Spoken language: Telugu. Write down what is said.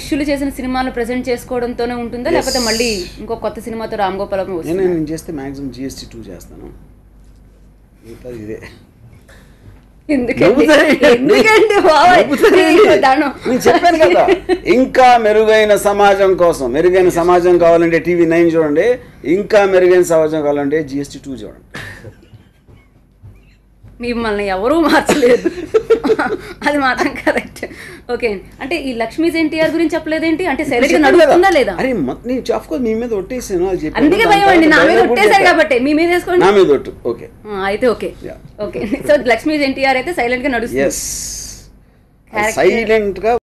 శిష్యులు చేసిన సినిమాలు ప్రెజెంట్ చేసుకోవడంతోనే ఉంటుందా లేకపోతే మళ్ళీ ఇంకో కొత్త సినిమాతో రామ్ గోపాలం నేను వస్తుంది నేను చేస్తే మ్యాక్సిమం జిఎస్టీ టూ చేస్తాను మిగతా ఇదే ఎందుకండి నవ్వుతారేంటి? ఎందుకండి బాబాయ్? నవ్వుతారేంటి? మీకు దండం. నేను చెప్పాను కదా ఇంకా మెరుగైన సమాజం కోసం మెరుగైన సమాజం కావాలంటే టీవీ నైన్ చూడండి ఇంకా మెరుగైన సమాజం కావాలంటే జిఎస్టీ టూ చూడండి మిమ్మల్ని ఎవరూ మార్చలేదు అది మాత్రం కరెక్ట్ ఓకే అంటే ఈ లక్ష్మీస్ ఎన్టీఆర్ గురించి చెప్పలేదేంటి అంటే సైలెంట్ గా చెప్పాను కదా. నడుస్తుందా లేదా అరే మ- నేను ఆఫ్ కోర్స్ మీ మీద ఒట్టేసాను అది చెప్పాను. అందుకే దాని భయం అండి నా తర్వాత మీద dialogue కూడా ఒట్టేశారు చెప్పాను. కాబట్టి మీ మీద వేసుకోండి నా మీద ఒట్టు ఓకే ఆ, అయితే okay Yeah. Okay so Lakshmi's NTR అయితే సైలెంట్ గా నడుస్తుంది ఎస్ Character- సైలెంట్ గా